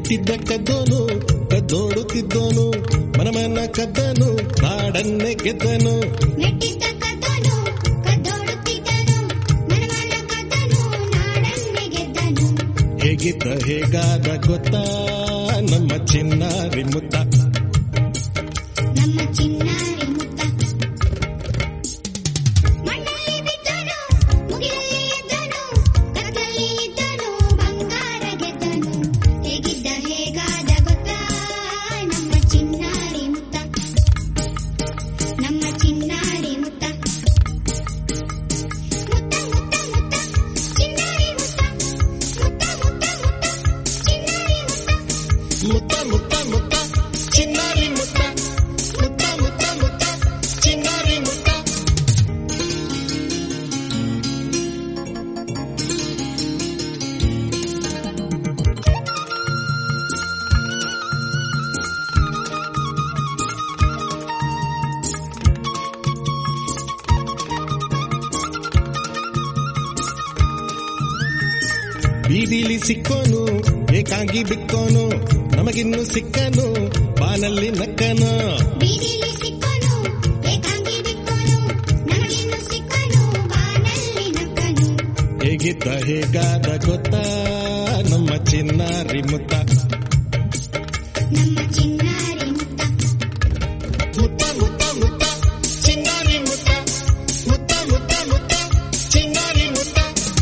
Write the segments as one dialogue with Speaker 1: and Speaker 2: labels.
Speaker 1: ಮೆಟ್ಟಿದ್ದ ಕದ್ದೋನು ಕದ್ದೋಡುತ್ತಿದ್ದೋನು ಮನಮನ ಕದ್ದನು ನಾಡನ್ನೇ ಗೆದ್ದನು
Speaker 2: ಮೆಟ್ಟಿದ್ದ ಕದ್ದನು ಕದ್ದೋಡುತ್ತಿದ್ದನು ಮನಮನ ಕದ್ದನು ನಾಡನ್ನೇ ಗೆದ್ದನು
Speaker 1: ಹೇಗಿದ್ದ ಹೇಗಾದ ಗೊತ್ತಾ ನಮ್ಮ ಚಿನ್ನಾರಿ ಮುತ್ತ
Speaker 2: ನಮ್ಮ ಚಿನ್ನಾರಿ ಮುತ್ತ ಮಣ್ಣಲ್ಲಿ ಬಿದ್ದನು ಮುಗಿಲಲ್ಲಿ ಎದ್ದನು ಕತ್ತಲಲ್ಲಿ ಇದ್ದನು ಬಂಗಾರ ಗೆದ್ದನು ಹೇಗಿದ್ದ ಹೇಗಾದ ಗೊತ್ತಾ ನಮ್ಮ ಚಿನ್ನಾರಿ ಮುತ್ತ ನಮ್ಮ ಚಿನ್ನಾರಿ ಮುತ್ತ ಮುತ್ತ ಮುತ್ತ ಮುತ್ತ ಚಿನ್ನಾರಿ ಮುತ್ತ ಮುತ್ತ ಮುತ್ತ ಮುತ್ತ ಚಿನ್ನಾರಿ ಮುತ್ತ
Speaker 1: ಮುತ್ತ ಮುತ್ತ ಮುತ್ತ ಚಿನ್ನಾರಿ ಮುತ್ತ ಮುತ್ತ ಮುತ್ತ ಮುತ್ತ ಚಿನ್ನಾರಿ ಮುತ್ತ ಬೀದಿಲಿ ಸಿಕ್ಕೋನು ಏಕಾಂಗಿ ಬಿಕ್ಕೋನು ನಮಗಿನ್ನು ಸಿಕ್ಕನು ಬಾನಲ್ಲಿ ನಕ್ಕನು
Speaker 2: ಬೀದಿಲಿ ಸಿಕ್ಕನು ಏಕಾಂಗಿ ಬಿಕ್ಕನು ನಮಗಿನ್ನು ಸಿಕ್ಕನು ಬಾನಲ್ಲಿ ನಕ್ಕನು
Speaker 1: ಹೇಗಿದ್ದ ಹೇಗಾದ ಗೊತ್ತಾ ನಮ್ಮ ಚಿನ್ನಾರಿ ಮುತ್ತ
Speaker 2: ನಮ್ಮ ಚಿನ್ನಾರಿ ಮುತ್ತ
Speaker 1: ಮುತ್ತ ಮುತ್ತ ಮುತ್ತ ಚಿನ್ನಾರಿ ಮುತ್ತ ಮುತ್ತ ಮುತ್ತ ಮುತ್ತ ಚಿನ್ನಾರಿ ಮುತ್ತ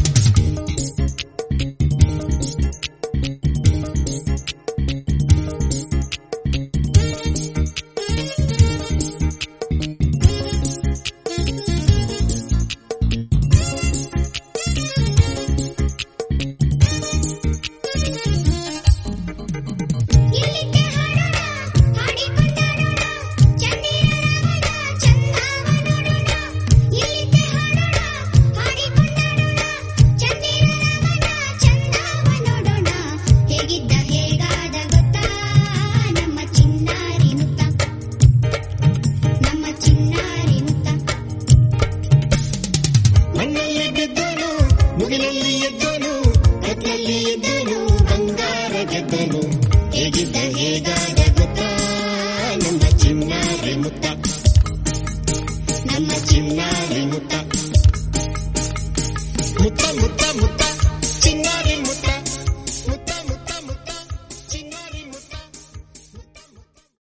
Speaker 2: ಎಲ್ಲಿದ್ದೆ ಹಾಡೋಣ ಹಾಡಿಕೊಂಡಾಡೋಣ ಚಂದಿರ ರಾಮನ ಚಂದಾವ ನೋಡೋಣ ಎಲ್ಲಿದ್ದೆ ಹಾಡೋಣ ಹಾಡಿಕೊಂಡಾಡೋಣ ಚಂದಿರ ರಾಮನ ಚಂದಾವ ನೋಡೋಣ ಹೇಗಿದ್ದ ಹೇಗಾದ ಗೊತ್ತಾ ನಮ್ಮ ಚಿನ್ನಾರಿ ಮುತ್ತ ನಮ್ಮ ಚಿನ್ನಾರಿ ಮುತ್ತ
Speaker 1: ಮಣ್ಣಲ್ಲಿ ಬಿದ್ದನು ಮುಗಿಲಲ್ಲಿ ಎದ್ದನು ಕತ್ತಲಲ್ಲಿ ಎದ್ದನು ಬಂಗಾರ ಗೆದ್ದನು ಹೇಗಿದ್ದ ಹೇಗಾದ ಗೊತ್ತಾ ನಮ್ಮ ಚಿನ್ನಾರಿ ಮುತ್ತ
Speaker 2: ನಮ್ಮ